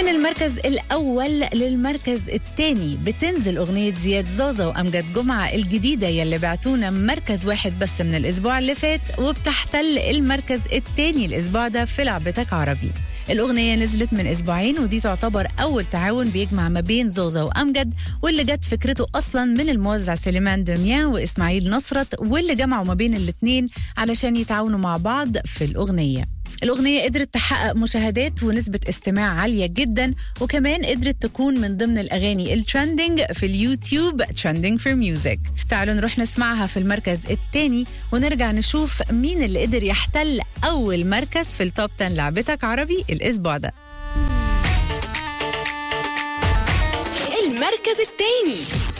من المركز الأول للمركز الثاني بتنزل أغنية زياد زازا وأمجد جمعة الجديدة يلي بعتونا مركز واحد بس من الأسبوع اللي فات وبتحتل المركز الثاني الأسبوع ده في لعبتك عربي الأغنية نزلت من أسبوعين ودي تعتبر أول تعاون بيجمع ما بين زوزة وأمجد واللي جت فكرته أصلا من الموزع سليمان دميان وإسماعيل نصرت واللي جمعوا ما بين الاتنين علشان يتعاونوا مع بعض في الأغنية الأغنية قدرت تحقق مشاهدات ونسبة استماع عالية جدا وكمان قدرت تكون من ضمن الأغاني الترندنج في اليوتيوب ترندنج فور ميوزك تعالوا نروح نسمعها في المركز الثاني ونرجع نشوف مين اللي قدر يحتل أول مركز في التوب 10 لعبتك عربي الأسبوع ده المركز الثاني